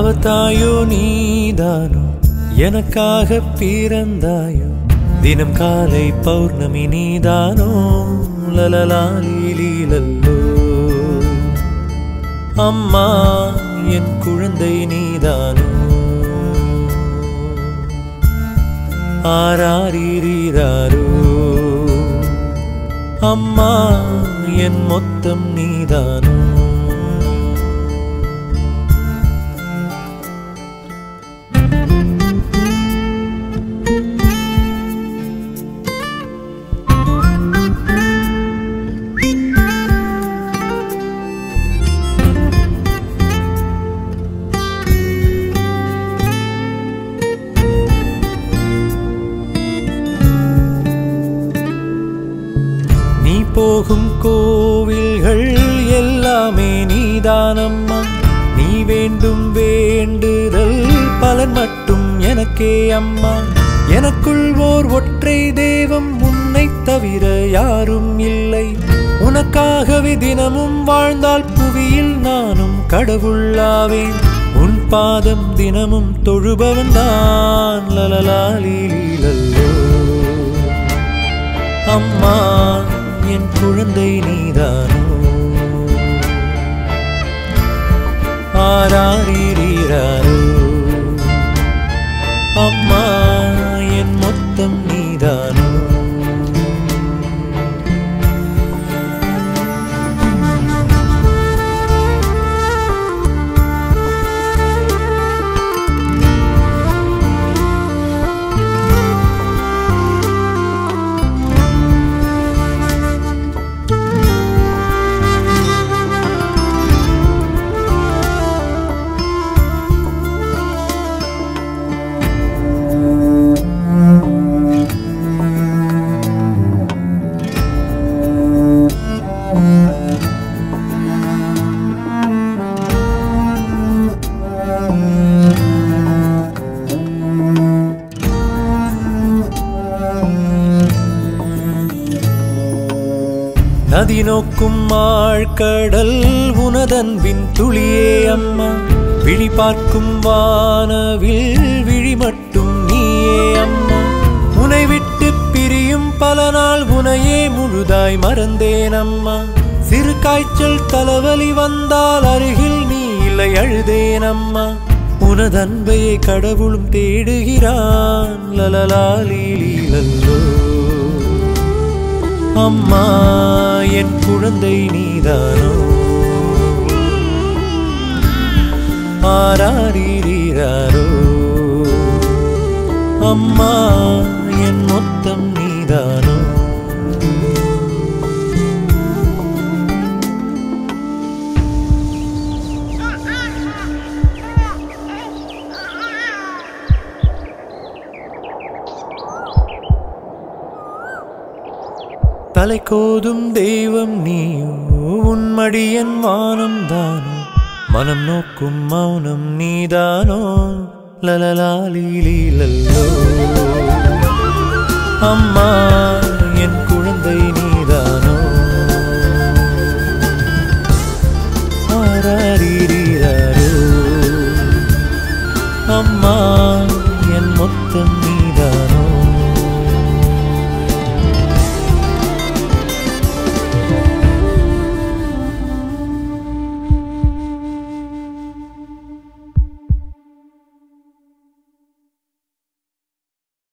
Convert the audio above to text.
அவதாயோ நீதானோ எனக்காக பிறந்தாயோ தினம் காலை பௌர்ணமி நீதானோ லலலாலீலீலல்லோ அம்மா என் குழந்தை நீதானோ ஆராரீரீராரோ அம்மா என் மொத்தம் நீதானோ நீ போகும் கோவில்கள் எல்லாமே நீதானம்மா நீ வேண்டும் வேண்டுதல் பலன் மட்டும் எனக்கே அம்மா எனக்குள் ஓர் ஒற்றை தெய்வம் உன்னை தவிர யாரும் இல்லை உனக்காகவே தினமும் வாழ்ந்தால் புவியில் நானும் கடவுளாவேன் உன் பாதம் தினமும் தொழுபவன் தான் லலலாலீலல்லோ அம்மா என் குழந்தை நீதானோ ஆராரீரீராரோ அம்மா என் மொத்தம் நீதானோ நதி நோக்கும் ஆழ்கடல் உனதன்பின் துளியே அம்மா விழி பார்க்கும் வானவில் விழி மட்டும் நீயே அம்மா உனை விட்டு பிரியும் பல நாள் உனையே முழுதாய் மறந்தேன் அம்மா சிறு காய்ச்சல் தலைவலி வந்தால் அருகில் நீ இல்லை அழுதேன் அம்மா உனதன்பையை கடவுளும் தேடுகிறான் லலலாலீலல்லோ அம்மா என் குழந்தை நீதானோ ஆராரீரீராரோ அம்மா என் மொத்தம் நீதானோ தலை கோதும் தெய்வம் நீயோ உன்மடியன் வானம் தானோ மனம் நோக்கும் மௌனம் நீதானோ லலலாலீலீலல்லோ அம்மா